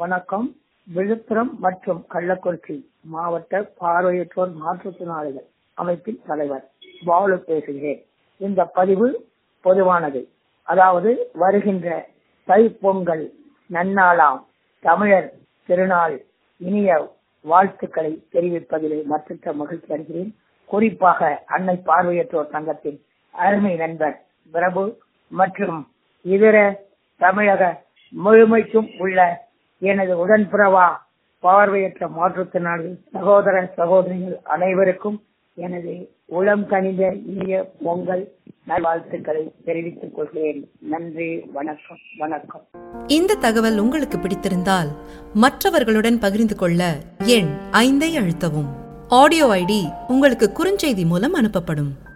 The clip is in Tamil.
வணக்கம் விழுப்புரம் மற்றும் கள்ளக்குறிச்சி மாவட்ட பார்வையற்றோர் மாற்றுத்திறனாளிகள் அமைப்பின் தலைவர் பாலு பேசுகிறேன் இந்த பதிவு பொதுவானது அதாவது வருகின்ற தை பொங்கல் நன்னாளாம் தமிழர் திருநாள் இனிய வாழ்த்துக்களை தெரிவிப்பதிலே மற்ற மகிழ்ச்சி அடைகிறேன் குறிப்பாக அன்னை பார்வையற்றோர் சங்கத்தின் அருமை நண்பர் பிரபு மற்றும் இதர தமிழக முழுமைக்கும் உள்ள எனது உடன்பிறவா பார்வையற்ற மாற்றுத்திறனாளி சகோதர சகோதரிகள் அனைவருக்கும் எனது உளம் கனிந்த இனிய பொங்கல் நல்வாழ்த்துக்களை தெரிவித்துக் கொள்கிறேன் நன்றி வணக்கம் வணக்கம் இந்த தகவல் உங்களுக்கு பிடித்திருந்தால் மற்றவர்களுடன் பகிர்ந்து கொள்ள எண் ஐந்தை அழுத்தவும் ஆடியோ ஐடி உங்களுக்கு குறுஞ்செய்தி மூலம் அனுப்பப்படும்